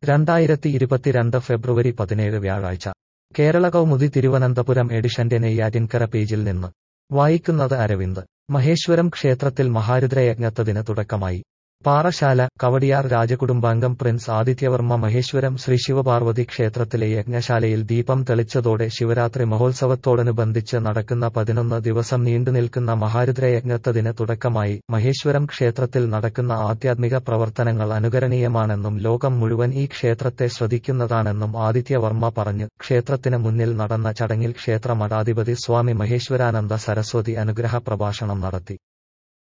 രണ്ടായിരത്തി ഇരുപത്തിരണ്ട് ഫെബ്രുവരി പതിനേഴ് വ്യാഴാഴ്ച കേരള കൗമുദി തിരുവനന്തപുരം എഡിഷന്റെ നെയ്യാറ്റിൻകര പേജിൽ നിന്ന് വായിക്കുന്നത് അരവിന്ദ് മഹേശ്വരം ക്ഷേത്രത്തിൽ മഹാരുദ്രയജ്ഞത്തതിന് തുടക്കമായി പാറശാല കവടിയാർ രാജകുടുംബാംഗം പ്രിൻസ് ആദിത്യവർമ്മ മഹേശ്വരം ശ്രീ ശിവപാർവതി ക്ഷേത്രത്തിലെ യജ്ഞശാലയിൽ ദീപം തെളിച്ചതോടെ ശിവരാത്രി മഹോത്സവത്തോടനുബന്ധിച്ച് നടക്കുന്ന പതിനൊന്ന് ദിവസം നീണ്ടുനിൽക്കുന്ന മഹാരുദ്രയജ്ഞത്തതിന് തുടക്കമായി മഹേശ്വരം ക്ഷേത്രത്തിൽ നടക്കുന്ന ആധ്യാത്മിക പ്രവർത്തനങ്ങൾ അനുകരണീയമാണെന്നും ലോകം മുഴുവൻ ഈ ക്ഷേത്രത്തെ ശ്രദ്ധിക്കുന്നതാണെന്നും ആദിത്യവർമ്മ പറഞ്ഞു ക്ഷേത്രത്തിന് മുന്നിൽ നടന്ന ചടങ്ങിൽ ക്ഷേത്ര മഠാധിപതി സ്വാമി മഹേശ്വരാനന്ദ സരസ്വതി അനുഗ്രഹ പ്രഭാഷണം നടത്തി